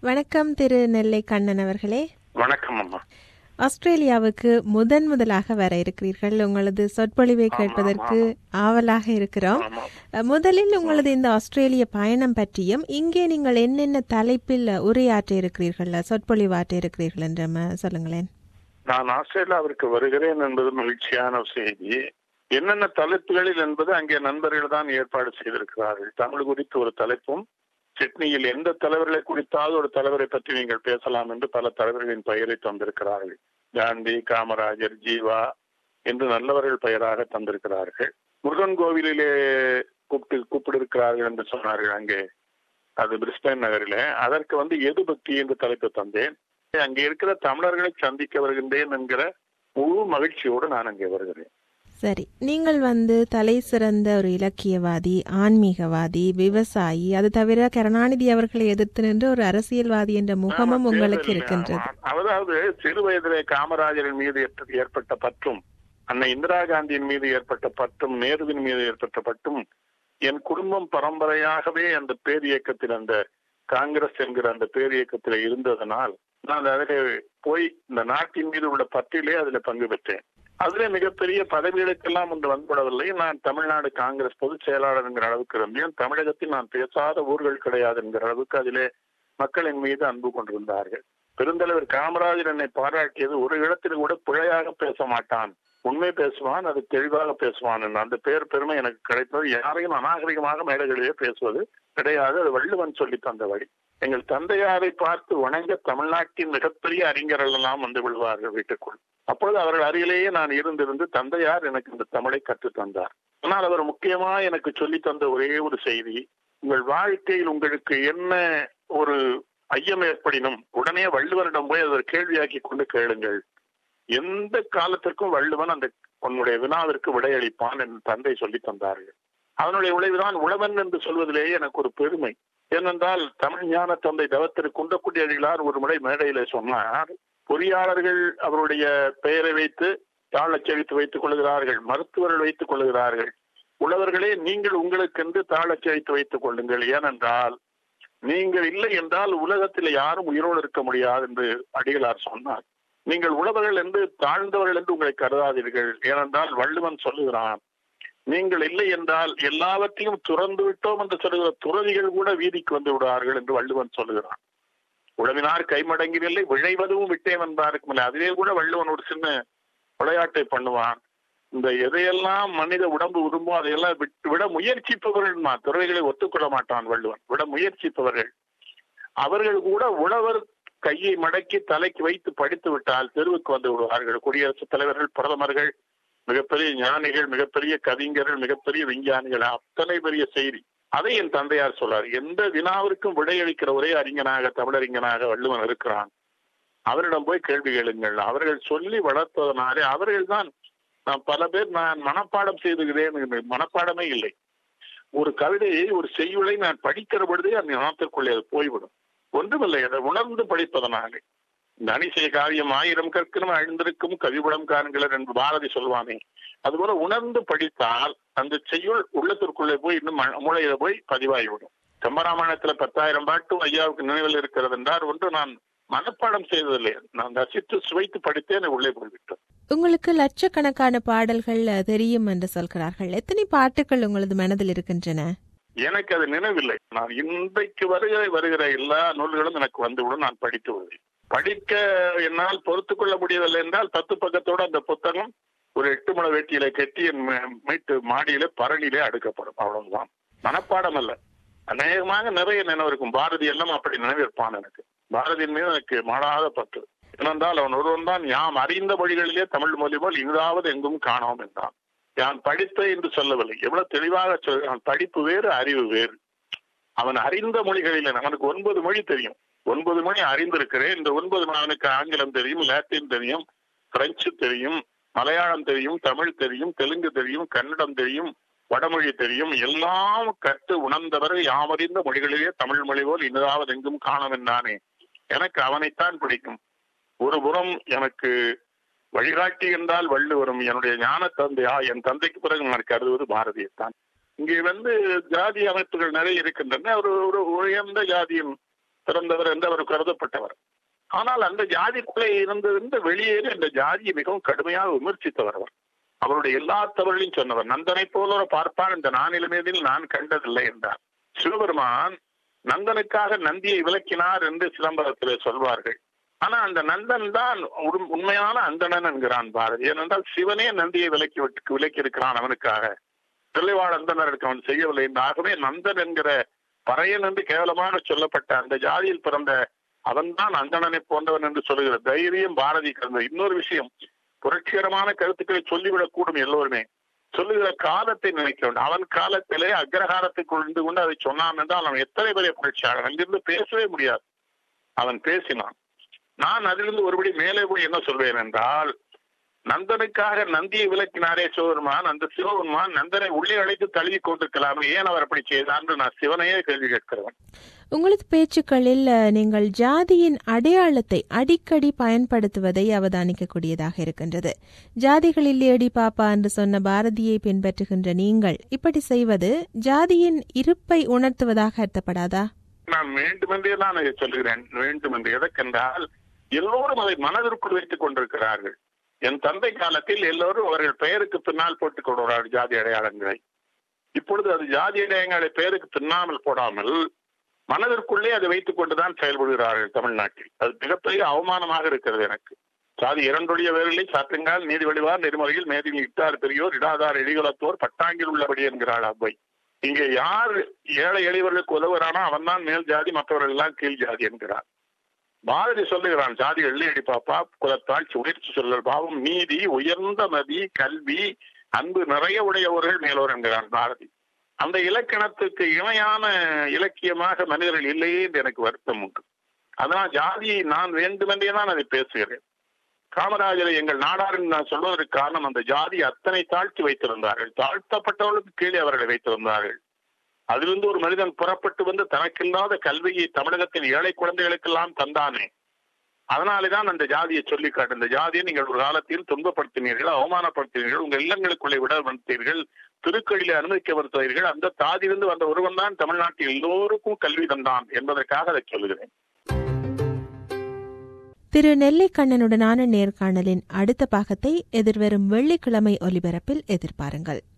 வணக்கம் திரு நெல்லை கண்ணன் அவர்களே வணக்கம் அம்மா ஆஸ்திரேலியாவுக்கு முதன் முதலாக வர இருக்கிறீர்கள் உங்களது சொற்பொழிவை கேட்பதற்கு ஆவலாக இருக்கிறோம் ஆமா. அஹ், முதலில் உங்களது இந்த ஆஸ்திரேலிய பயணம் பற்றியும் இங்கே நீங்கள் என்னென்ன தலைப்பில் உரையாற்ற இருக்கிறீர்கள் சொற்பொழிவாற்ற இருக்கிறீர்கள் என்று ம- சொல்லுங்களேன் நான் ஆஸ்திரேலியாவிற்கு வருகிறேன் என்பது மகிழ்ச்சியான ஒரு செய்தி என்னென்ன தலைப்புகளில் என்பது அங்கே நண்பர்கள் தான் ஏற்பாடு செய்திருக்கிறார்கள் தமிழ் குறித்து ஒரு தலைப்பும் சிட்னியில் எந்த தலைவர்களை குறித்தாவது ஒரு தலைவரை பற்றி நீங்கள் பேசலாம் என்று பல தலைவர்களின் பெயரை தந்திருக்கிறார்கள் காந்தி காமராஜர் ஜீவா என்று நல்லவர்கள் பெயராக தந்திருக்கிறார்கள் முருகன் கோவிலிலே கூப்பிட்டு கூப்பிட்டிருக்கிறார்கள் என்று சொன்னார்கள் அங்கே அது பிரிஸ்பேன் நகரிலே அதற்கு வந்து எது பக்தி என்று தலைப்பு தந்தேன் அங்கே இருக்கிற தமிழர்களை சந்திக்க வருகின்றேன் என்கிற முழு மகிழ்ச்சியோடு நான் அங்கே வருகிறேன் சரி நீங்கள் வந்து தலை சிறந்த ஒரு இலக்கியவாதி ஆன்மீகவாதி விவசாயி அது தவிர கருணாநிதி அவர்களை எதிர்த்து நின்று ஒரு அரசியல்வாதி என்ற முகமும் ஆமா, உங்களுக்கு தேர்தல் இருக்கின்றது ஆமா. அதாவது சிறு வயதிலே காமராஜரின் மீது ஏற்ப- ஏற்பட்ட பற்றும் அன்னை இந்திரா காந்தியின் மீது ஏற்பட்ட பற்றும் நேருவின் மீது ஏற்பட்ட பற்றும் என் குடும்பம் பரம்பரையாகவே அந்த பேரியக்கத்தில் அந்த காங்கிரஸ் என்கிற அந்த பேரியக்கத்தில் இருந்ததனால் நான் அதிலே போய் இந்த நாட்டின் மீது உள்ள பற்றிலே அதுல பங்கு பெற்றேன் அதிலே மிகப்பெரிய பதவிகளுக்கெல்லாம் ஒன்று வந்துவிடவில்லை நான் தமிழ்நாடு காங்கிரஸ் பொதுச் செயலாளர் என்கிற அளவுக்கு இருந்தேன் தமிழகத்தில் நான் பேசாத ஊர்கள் கிடையாது என்கிற அளவுக்கு அதிலே மக்களின் மீது அன்பு கொண்டிருந்தார்கள் பெருந்தலைவர் காமராஜர் என்னை பாராட்டியது ஒரு இடத்தில் கூட பிழையாக பேச மாட்டான் உண்மை பேசுவான் அது தெளிவாக பேசுவான் என்று அந்த பேர் பெருமை எனக்கு கிடைத்தது யாரையும் அநாகரிகமாக மேடைகளிலே பேசுவது கிடையாது அது வள்ளுவன் சொல்லி தந்த வழி எங்கள் தந்தையாரை பார்த்து வணங்க தமிழ்நாட்டின் மிகப்பெரிய அறிஞர்கள் எல்லாம் வந்து விழுவார்கள் வீட்டுக்குள் அப்பொழுது அவர்கள் அருகிலேயே நான் இருந்திருந்து தந்தையார் எனக்கு இந்த தமிழை கற்றுத் தந்தார் ஆனால் அவர் முக்கியமா எனக்கு சொல்லி தந்த ஒரே ஒரு செய்தி உங்கள் வாழ்க்கையில் உங்களுக்கு என்ன ஒரு ஐயம் ஏற்படினும் உடனே வள்ளுவரிடம் போய் அதை கேள்வியாக்கி கொண்டு கேளுங்கள் எந்த காலத்திற்கும் வள்ளுவன் அந்த உன்னுடைய வினாவிற்கு விடையளிப்பான் என்று தந்தை சொல்லி தந்தார்கள் அதனுடைய விளைவுதான் உழவன் என்று சொல்வதிலேயே எனக்கு ஒரு பெருமை ஏனென்றால் தமிழ் ஞான தந்தை தவத்திரு குண்டக்குடி அடிகளார் ஒரு முறை மேடையில சொன்னார் பொறியாளர்கள் அவருடைய பெயரை வைத்து தாழச் செழித்து வைத்துக் கொள்கிறார்கள் மருத்துவர்கள் வைத்துக் கொள்கிறார்கள் உழவர்களே நீங்கள் உங்களுக்கென்று தாழச் செழித்து வைத்துக் கொள்ளுங்கள் ஏனென்றால் நீங்கள் இல்லை என்றால் உலகத்தில் யாரும் உயிரோடு இருக்க முடியாது என்று அடிகளார் சொன்னார் நீங்கள் உழவர்கள் என்று தாழ்ந்தவர்கள் என்று உங்களை கருதாதீர்கள் ஏனென்றால் வள்ளுவன் சொல்லுகிறான் நீங்கள் இல்லை என்றால் எல்லாவற்றையும் துறந்து விட்டோம் என்று சொல்லுகிற துறவிகள் கூட வீதிக்கு வந்து விடுவார்கள் என்று வள்ளுவன் சொல்லுகிறான் உழவினார் கைமடங்கினில்லை விழைவதும் விட்டேன் என்பாருக்கு மேலே அதிலே கூட வள்ளுவன் ஒரு சின்ன விளையாட்டை பண்ணுவான் இந்த எதையெல்லாம் மனித உடம்பு விரும்போ அதையெல்லாம் விட்டு விட முயற்சிப்பவர்கள் துறவிகளை ஒத்துக்கொள்ள மாட்டான் வள்ளுவன் விட முயற்சிப்பவர்கள் அவர்கள் கூட உழவர் கையை மடக்கி தலைக்கு வைத்து படித்து விட்டால் தெருவுக்கு வந்து விடுவார்கள் குடியரசுத் தலைவர்கள் பிரதமர்கள் மிகப்பெரிய ஞானிகள் மிகப்பெரிய கவிஞர்கள் மிகப்பெரிய விஞ்ஞானிகள் அத்தனை பெரிய செய்தி அதை என் தந்தையார் சொல்றார் எந்த வினாவிற்கும் விடையளிக்கிற ஒரே அறிஞனாக தமிழறிஞனாக வள்ளுவன் இருக்கிறான் அவரிடம் போய் கேள்வி கேளுங்கள் அவர்கள் சொல்லி வளர்த்ததனாலே அவர்கள் தான் நான் பல பேர் நான் மனப்பாடம் செய்துகிறேன் என்று மனப்பாடமே இல்லை ஒரு கவிதையை ஒரு செய்யுளை நான் படிக்கிற பொழுதே அந்த ஞானத்திற்குள்ளே அது போய்விடும் ஒன்றுமில்லை அதை உணர்ந்து படிப்பதனாலே இந்த அணிசை காவியம் ஆயிரம் கற்கணும் அழிந்திருக்கும் கவிபுடம் காண்களர் என்று பாரதி சொல்வானே அதுபோல உணர்ந்து படித்தால் அந்த செய்யுள் உள்ளத்திற்குள்ளே போய் இன்னும் ம- மூளையில போய் பதிவாகிவிடும் கம்பராமாயணத்துல பத்தாயிரம் பாட்டும் ஐயாவுக்கு நினைவில் இருக்கிறது என்றால் ஒன்று நான் மனப்பாடம் செய்ததில்லை நான் ரசித்து சுவைத்து படித்தேன் உள்ளே போய்விட்டேன் உங்களுக்கு லட்சக்கணக்கான பாடல்கள் அஹ், தெரியும் என்று சொல்கிறார்கள் எத்தனை பாட்டுகள் உங்களது மனதில் இருக்கின்றன எனக்கு அது நினைவில்லை நான் இன்றைக்கு வருகிற வருகிற எல்லா நூல்களும் எனக்கு வந்துவிடும் நான் படித்து வருவேன் படிக்க என்னால் பொறுத்துக் கொள்ள முடியவில்லை என்றால் பத்து பக்கத்தோட அந்த புத்தகம் ஒரு எட்டு மணி வேட்டியில கட்டி என் ம- வீட்டு மாடியில பரணியிலே அடுக்கப்படும் அவ்வளவுதான் மனப்பாடம் அல்ல அநேகமாக நிறைய நினைவு இருக்கும் பாரதி எல்லாம் அப்படி நினைவிருப்பான் எனக்கு பாரதியின் மீது எனக்கு மாறாத பற்று ஏனென்றால் அவன் ஒருவன் தான் யாம் அறிந்த மொழிகளிலே தமிழ் மொழி போல் இதாவது எங்கும் காணோம் என்றான் யான் படித்த என்று சொல்லவில்லை எவ்வளவு தெளிவாக சொல்கிறான் படிப்பு வேறு அறிவு வேறு அவன் அறிந்த மொழிகளில் அவனுக்கு ஒன்பது மொழி தெரியும் ஒன்பது மொழி அறிந்திருக்கிறேன் இந்த ஒன்பது மொழி அவனுக்கு ஆங்கிலம் தெரியும் லாத்தின் தெரியும் பிரெஞ்சு தெரியும் மலையாளம் தெரியும் தமிழ் தெரியும் தெலுங்கு தெரியும் கன்னடம் தெரியும் வடமொழி தெரியும் எல்லாம் கற்று உணர்ந்தவர் யாமறிந்த மொழிகளிலே தமிழ் மொழி போல் இனிதாவது எங்கும் காணும் என்றானே எனக்கு அவனைத்தான் பிடிக்கும் ஒரு புறம் எனக்கு வழிகாட்டி என்றால் வள்ளுவரும் என்னுடைய ஞான தந்தையா என் தந்தைக்கு பிறகு நான் கருதுவது பாரதியைத்தான் இங்கே வந்து ஜாதி அமைப்புகள் நிறைய இருக்கின்றன ஒரு ஒரு உயர்ந்த ஜாதியின் பிறந்தவர் என்று அவர் கருதப்பட்டவர் ஆனால் அந்த ஜாதிக்குள்ளே இருந்திருந்து வெளியேறி அந்த ஜாதியை மிகவும் கடுமையாக விமர்சித்தவர் அவர் அவருடைய எல்லா தவறையும் சொன்னவர் நந்தனை போல ஒரு பார்ப்பான் இந்த நானிலமேதில் நான் கண்டதில்லை என்றார் சிவபெருமான் நந்தனுக்காக நந்தியை விளக்கினார் என்று சிதம்பரத்திலே சொல்வார்கள் ஆனா அந்த நந்தன் தான் உண்மையான உண்மையான அந்தணன் என்கிறான் பாரதி ஏனென்றால் சிவனே நந்தியை விலக்கி விட்டு விலக்கி இருக்கிறான் அவனுக்காக தில்லைவாழ் அந்தனருக்கு அவன் செய்யவில்லை ஆகவே நந்தன் என்கிற பறையன் என்று கேவலமாக சொல்லப்பட்ட அந்த ஜாதியில் பிறந்த அவன்தான் அந்தணனை போன்றவன் என்று சொல்லுகிற தைரியம் பாரதி கலந்த இன்னொரு விஷயம் புரட்சிகரமான கருத்துக்களை சொல்லிவிடக் கூடும் எல்லோருமே சொல்லுகிற காலத்தை நினைக்க வேண்டும் அவன் காலத்திலே அக்ரஹாரத்தை கொண்டு கொண்டு அதை சொன்னான் என்றால் அவன் எத்தனை பெரிய புரட்சியாளர் அங்கிருந்து பேசவே முடியாது அவன் பேசினான் நான் அதிலிருந்து ஒருபடி மேலே போய் என்ன சொல்வேன் என்றால் நந்தனுக்காக நந்தியை விளக்கினாரே சிவபெருமான் அந்த சிவபெருமான் நந்தனை உள்ளே அழைத்து தழுவி கொண்டிருக்கலாமே ஏன் அவர் அப்படி செய்தார் நான் சிவனையே கேள்வி கேட்கிறவன் உங்களது பேச்சுக்களில் அஹ், நீங்கள் ஜாதியின் அடையாளத்தை அடிக்கடி பயன்படுத்துவதை அவதானிக்கக்கூடியதாக இருக்கின்றது ஜாதிகளில் ஏடி பாப்பா என்று சொன்ன பாரதியை பின்பற்றுகின்ற நீங்கள் இப்படி செய்வது ஜாதியின் இருப்பை உணர்த்துவதாக அர்த்தப்படாதா நான் வேண்டுமென்றே நான் அதை சொல்லுகிறேன் வேண்டுமென்று எதற்கென்றால் எல்லோரும் அதை மனதிற்குள் வைத்துக் கொண்டிருக்கிறார்கள் என் தந்தை காலத்தில் எல்லோரும் அவர்கள் பெயருக்கு பின்னால் போட்டுக் கொள்கிறார்கள் ஜாதி அடையாளங்களை இப்பொழுது அது ஜாதி அடையாளங்களை பெயருக்கு பின்னாமல் போடாமல் மனதிற்குள்ளே அதை வைத்துக் கொண்டுதான் செயல்படுகிறார்கள் தமிழ்நாட்டில் அது மிகப்பெரிய அவமானமாக இருக்கிறது எனக்கு சாதி இரண்டொழிய வேறில்லை சாற்றுங்கால் நீதி வடிவார் நெறிமுறையில் மேதில் இட்டார் பெரியோர் இடாதார் எளிகுலத்தோர் பட்டாங்கில் உள்ளபடி என்கிறாள் அவ்வை இங்கே யார் ஏழை எளியவர்களுக்கு உதவுறானோ அவன் தான் மேல் ஜாதி மற்றவர்கள் எல்லாம் கீழ் ஜாதி என்கிறார் பாரதி சொல்லுகிறான் ஜாதி எள்ளி பாப்பா குலத்தாட்சி உயர்ச்சி சொல்லல் பாவம் நீதி உயர்ந்த நதி கல்வி அன்பு நிறைய உடையவர்கள் மேலோர் என்கிறான் பாரதி அந்த இலக்கணத்துக்கு இணையான இலக்கியமாக மனிதர்கள் இல்லையே என்று எனக்கு வருத்தம் உண்டு அதனால் ஜாதியை நான் வேண்டுமென்றே தான் அதை பேசுகிறேன் காமராஜரை எங்கள் நாடாரின் நான் சொல்வதற்கு காரணம் அந்த ஜாதி அத்தனை தாழ்த்தி வைத்திருந்தார்கள் தாழ்த்தப்பட்டவர்களுக்கு கீழே அவர்களை வைத்திருந்தார்கள் அதிலிருந்து ஒரு மனிதன் புறப்பட்டு வந்து தனக்கில்லாத கல்வியை தமிழகத்தில் ஏழை குழந்தைகளுக்கெல்லாம் தந்தானே அதனாலேதான் அந்த ஜாதியை சொல்லி காட்டு இந்த ஜாதியை நீங்கள் ஒரு காலத்தில் துன்பப்படுத்தினீர்கள் அவமானப்படுத்தினீர்கள் உங்கள் இல்லங்களுக்குள்ளே விட வந்தீர்கள் திருக்கடியில அனுமதிக்க வருத்தீர்கள் அந்த தாதியிலிருந்து வந்த ஒருவன் தான் தமிழ்நாட்டில் எல்லோருக்கும் கல்வி தந்தான் என்பதற்காக அதை சொல்லுகிறேன் திரு நெல்லைக்கண்ணனுடனான நேர்காணலின் அடுத்த பாகத்தை எதிர்வரும் வெள்ளிக்கிழமை ஒலிபரப்பில் எதிர்பாருங்கள்